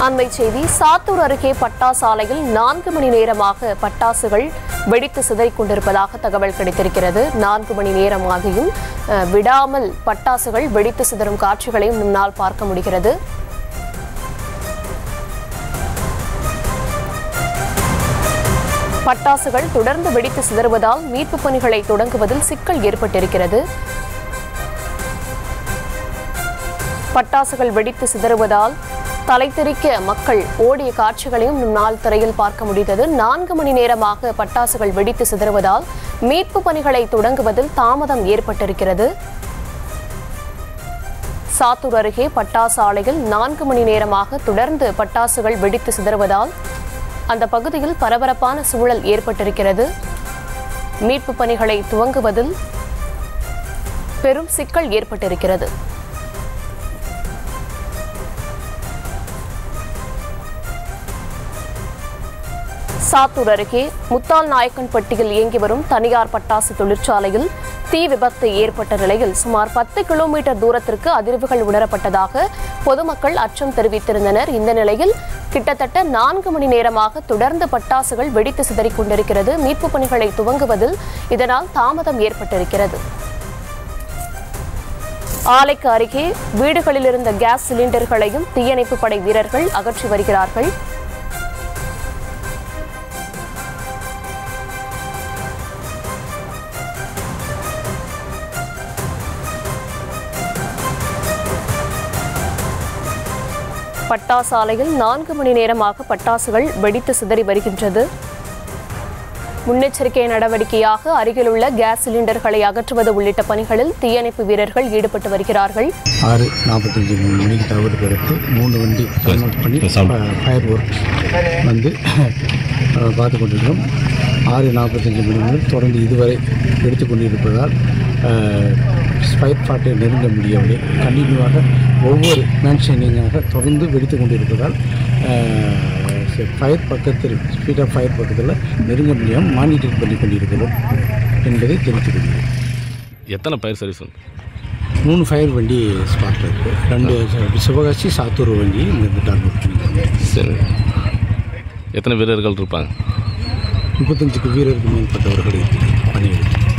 அண்மை செய்தி சாத்தூர் அருகே பட்டாசு ஆலையில் நான்கு மணி நேரமாக பட்டாசுகள் வெடித்து சிதறிக் கொண்டிருப்பதாக தகவல் கிடைத்திருக்கிறது நான்கு மணி நேரமாகியும் அஹ், விடாமல் பட்டாசுகள் வெடித்து சிதறும் காட்சிகளையும் நம்மால் பார்க்க முடிகிறது பட்டாசுகள் தொடர்ந்து வெடித்து சிதறுவதால் மீட்புப் பணிகளை தொடங்குவதில் சிக்கல் ஏற்பட்டிருக்கிறது பட்டாசுகள் வெடித்து சிதறுவதால் தலைத்தெறிக்க மக்கள் ஓடிய காட்சிகளையும் நம் நாள் திரையில் பார்க்க முடிந்தது நான்கு மணி நேரமாக பட்டாசுகள் வெடித்து சிதறுவதால் மீட்பு பணிகளை தொடங்குவதில் தாமதம் ஏற்பட்டிருக்கிறது சாத்தூர் அருகே பட்டாசு ஆலையில் நான்கு மணி நேரமாக தொடர்ந்து பட்டாசுகள் வெடித்து சிதறுவதால் அந்த பகுதியில் பரபரப்பான சூழல் ஏற்பட்டிருக்கிறது மீட்பு பணிகளை துவங்குவதில் பெரும் சிக்கல் ஏற்பட்டிருக்கிறது சாத்தூர் அருகே முத்தால் நாயக்கன்பட்டியில் இயங்கி வரும் தனியார் பட்டாசு தொழிற்சாலையில் தீ விபத்து ஏற்பட்ட நிலையில் சுமார் பத்து கிலோமீட்டர் தூரத்திற்கு அதிர்வுகள் உணரப்பட்டதாக பொதுமக்கள் அச்சம் தெரிவித்திருந்தனர் இந்த நிலையில் கிட்டத்தட்ட நான்கு மணி நேரமாக தொடர்ந்து பட்டாசுகள் வெடித்து சிதறிக் கொண்டிருக்கிறது மீட்புப் பணிகளை துவங்குவதில் இதனால் தாமதம் ஏற்பட்டிருக்கிறது ஆலைக்கு அருகே வீடுகளில் இருந்த கேஸ் சிலிண்டர்களையும் தீயணைப்பு படை வீரர்கள் அகற்றி வருகிறார்கள் பட்டாசு ஆலையில் நான்கு மணி நேரமாக பட்டாசுகள் வெடித்து சிதறி வருகின்றது முன்னெச்சரிக்கை நடவடிக்கையாக அருகிலுள்ள கேஸ் சிலிண்டர்களை அகற்றுவது உள்ளிட்ட பணிகளில் தீயணைப்பு வீரர்கள் ஈடுபட்டு வருகிறார்கள் ஆறு நாற்பத்தஞ்சு மணிக்கு தவறுக்கு அடுத்து மூணு வண்டி கன்வெர்ட் பண்ணி ஃபயர் ஒர்க் வந்து அஹ், பார்த்து கொண்டிருக்கிறோம் ஆறு நாற்பத்தஞ்சு மணி முதல் தொடர்ந்து இதுவரை எடுத்து கொண்டிருப்பதால் ஃபயர் ஃபாட்டை நெருங்க முடியவில்லை கண்டினியூவாக ஒவ்வொரு மேன்ஷனிங்காக தொடர்ந்து வெடித்து கொண்டிருப்பதால் ஃபயர் பக்கத்தில் ஸ்பீட் ஆஃப் ஃபயர் பக்கத்தில் நெருங்க முடியாமல் மானிட்டர் பண்ணி கொண்டிருக்கிறோம் என்பதை தெரிவித்துக் கொள்கிறேன் எத்தனை பயிர் சர்வீஸ் வந்து மூணு ஃபயர் வண்டி ஸ்பாட்டில் இருக்குது ரெண்டு சி- சிவகாசி சாத்தூர் வண்டி இங்கே டார்கெட் பண்ணியிருக்காங்க சரி எத்தனை வீரர்கள் இருப்பாங்க முப்பத்தஞ்சுக்கு வீரருக்கு மேற்பட்டவர்கள் இருக்குது பணியில்